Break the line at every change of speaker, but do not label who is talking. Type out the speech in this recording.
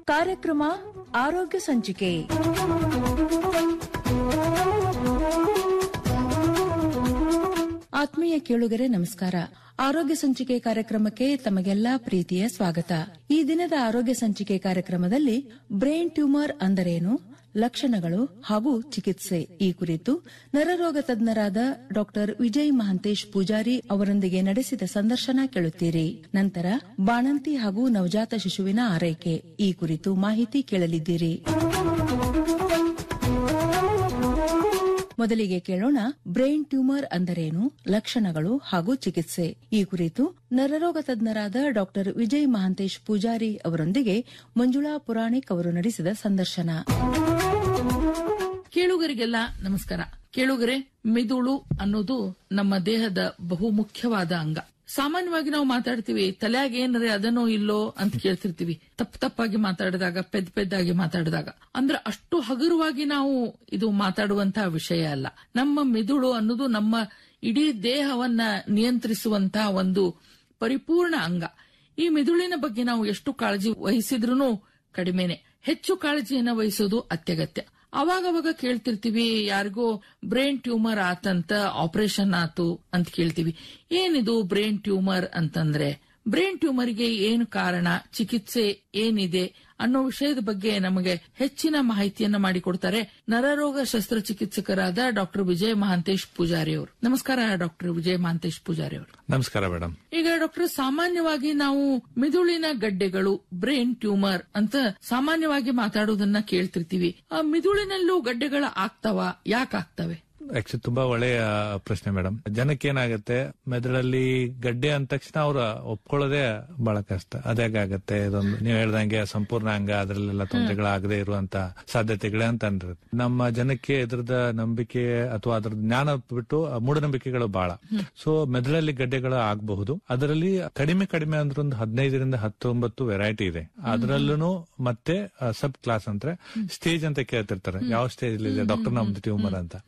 ಕಾರ್ಯಕ್ರಮ ಆರೋಗ್ಯ ಸಂಚಿಕೆ ಆತ್ಮೀಯ ಕೇಳುಗರೆ ನಮಸ್ಕಾರ ಆರೋಗ್ಯ ಸಂಚಿಕೆ ಕಾರ್ಯಕ್ರಮಕ್ಕೆ ತಮಗೆಲ್ಲಾ ಪ್ರೀತಿಯ ಸ್ವಾಗತ ಈ ದಿನದ ಆರೋಗ್ಯ ಸಂಚಿಕೆ ಕಾರ್ಯಕ್ರಮದಲ್ಲಿ ಬ್ರೈನ್ ಟ್ಯೂಮರ್ ಅಂದರೇನು ಲಕ್ಷಣಗಳು ಹಾಗೂ ಚಿಕಿತ್ಸೆ ಈ ಕುರಿತು ನರರೋಗ ತಜ್ಞರಾದ ಡಾ ವಿಜಯ್ ಮಹಂತೇಶ್ ಪೂಜಾರಿ ಅವರೊಂದಿಗೆ ನಡೆಸಿದ ಸಂದರ್ಶನ ಕೇಳುತ್ತೀರಿ ನಂತರ ಬಾಣಂತಿ ಹಾಗೂ ನವಜಾತ ಶಿಶುವಿನ ಆರೈಕೆ ಈ ಕುರಿತು ಮಾಹಿತಿ ಕೇಳಲಿದ್ದೀರಿ ಮೊದಲಿಗೆ ಕೇಳೋಣ ಬ್ರೈನ್ ಟ್ಯೂಮರ್ ಅಂದರೇನು ಲಕ್ಷಣಗಳು ಹಾಗೂ ಚಿಕಿತ್ಸೆ ಈ ಕುರಿತು ನರರೋಗ ತಜ್ಞರಾದ ಡಾ ವಿಜಯ್ ಮಹಾಂತೇಶ್ ಪೂಜಾರಿ ಅವರೊಂದಿಗೆ ಮಂಜುಳಾ ಪುರಾಣಿಕ್ ಅವರು ನಡೆಸಿದ ಸಂದರ್ಶನ
ಕೇಳುಗರಿಗೆಲ್ಲ ನಮಸ್ಕಾರ ಕೇಳುಗರೆ ಮಿದುಳು ಅನ್ನೋದು ನಮ್ಮ ದೇಹದ ಬಹು ಮುಖ್ಯವಾದ ಅಂಗ ಸಾಮಾನ್ಯವಾಗಿ ನಾವು ಮಾತಾಡ್ತೀವಿ ತಲೆಯಾಗ ಏನ್ರೆ ಅದನ್ನೋ ಇಲ್ಲೋ ಅಂತ ಕೇಳ್ತಿರ್ತೀವಿ ತಪ್ಪು ತಪ್ಪಾಗಿ ಮಾತಾಡಿದಾಗ ಪೆದ್ ಪೆದ್ದಾಗಿ ಮಾತಾಡಿದಾಗ ಅಂದ್ರೆ ಅಷ್ಟು ಹಗುರವಾಗಿ ನಾವು ಇದು ಮಾತಾಡುವಂತಹ ವಿಷಯ ಅಲ್ಲ ನಮ್ಮ ಮಿದುಳು ಅನ್ನೋದು ನಮ್ಮ ಇಡೀ ದೇಹವನ್ನ ನಿಯಂತ್ರಿಸುವಂತಹ ಒಂದು ಪರಿಪೂರ್ಣ ಅಂಗ ಈ ಮಿದುಳಿನ ಬಗ್ಗೆ ನಾವು ಎಷ್ಟು ಕಾಳಜಿ ವಹಿಸಿದ್ರೂ ಕಡಿಮೆನೆ ಹೆಚ್ಚು ಕಾಳಜಿಯನ್ನ ವಹಿಸೋದು ಅತ್ಯಗತ್ಯ ಅವಾಗವಾಗ ಕೇಳ್ತಿರ್ತೀವಿ ಯಾರಿಗೋ ಬ್ರೈನ್ ಟ್ಯೂಮರ್ ಆತಂತ ಆಪರೇಷನ್ ಆತು ಅಂತ ಕೇಳ್ತೀವಿ ಏನಿದು ಬ್ರೈನ್ ಟ್ಯೂಮರ್ ಅಂತಂದ್ರೆ ಬ್ರೈನ್ ಟ್ಯೂಮರ್ಗೆ ಏನು ಕಾರಣ ಚಿಕಿತ್ಸೆ ಏನಿದೆ ಅನ್ನೋ ವಿಷಯದ ಬಗ್ಗೆ ನಮಗೆ ಹೆಚ್ಚಿನ ಮಾಹಿತಿಯನ್ನ ಮಾಡಿಕೊಡ್ತಾರೆ ನರರೋಗ ಶಸ್ತ್ರಚಿಕಿತ್ಸಕರಾದ ಡಾಕ್ಟರ್ ವಿಜಯ ಮಹಾಂತೇಶ್ ಪೂಜಾರಿ ಅವರು ನಮಸ್ಕಾರ ಡಾಕ್ಟರ್ ವಿಜಯ ಮಹಾಂತೇಶ್ ಪೂಜಾರಿ ಅವರು
ನಮಸ್ಕಾರ ಮೇಡಮ್
ಈಗ ಡಾಕ್ಟರ್ ಸಾಮಾನ್ಯವಾಗಿ ನಾವು ಮಿದುಳಿನ ಗಡ್ಡೆಗಳು ಬ್ರೈನ್ ಟ್ಯೂಮರ್ ಅಂತ ಸಾಮಾನ್ಯವಾಗಿ ಮಾತಾಡೋದನ್ನ ಕೇಳ್ತಿರ್ತೀವಿ ಆ ಮಿದುಳಿನಲ್ಲೂ ಗಡ್ಡೆಗಳ ಆಗ್ತಾವ ಯಾಕೆ ಆಗ್ತವೆ
ಆಕ್ಚುಲಿ ತುಂಬಾ ಒಳ್ಳೆಯ ಪ್ರಶ್ನೆ ಮೇಡಮ್ ಜನಕ್ಕೆ ಏನಾಗುತ್ತೆ ಮೆದುಳಲ್ಲಿ ಗಡ್ಡೆ ಅಂದ ತಕ್ಷಣ ಅವ್ರ ಒಪ್ಕೊಳ್ಳೋದೇ ಬಹಳ ಕಷ್ಟ ಅದೇಗಾಗತ್ತೆ ಇದೊಂದು ನೀವು ಹೇಳ್ದಂಗೆ ಸಂಪೂರ್ಣ ಅಂಗ ಅದರಲ್ಲೆಲ್ಲ ತೊಂದರೆಗಳಾಗದೆ ಇರುವಂತ ಸಾಧ್ಯತೆಗಳೇ ಅಂತ ಅಂದಿರುತ್ತೆ ನಮ್ಮ ಜನಕ್ಕೆ ಇದ್ರದ ನಂಬಿಕೆ ಅಥವಾ ಅದ್ರ ಜ್ಞಾನ ಬಿಟ್ಟು ಆ ಮೂಢನಂಬಿಕೆಗಳು ಬಹಳ ಸೊ ಮೆದುಳಲ್ಲಿ ಗಡ್ಡೆಗಳು ಆಗಬಹುದು ಅದರಲ್ಲಿ ಕಡಿಮೆ ಕಡಿಮೆ ಅಂದ್ರೆ ಒಂದು ಹದಿನೈದರಿಂದ ಹತ್ತೊಂಬತ್ತು ವೆರೈಟಿ ಇದೆ ಅದರಲ್ಲೂ ಮತ್ತೆ ಸಬ್ ಕ್ಲಾಸ್ ಅಂದ್ರೆ ಸ್ಟೇಜ್ ಅಂತ ಕೇಳ್ತಿರ್ತಾರೆ ಯಾವ ಸ್ಟೇಜ್ ಇದೆ ಡಾಕ್ಟರ್ ನಮ್ದು ಟ್ಯೂಮರ್ ಅಂತ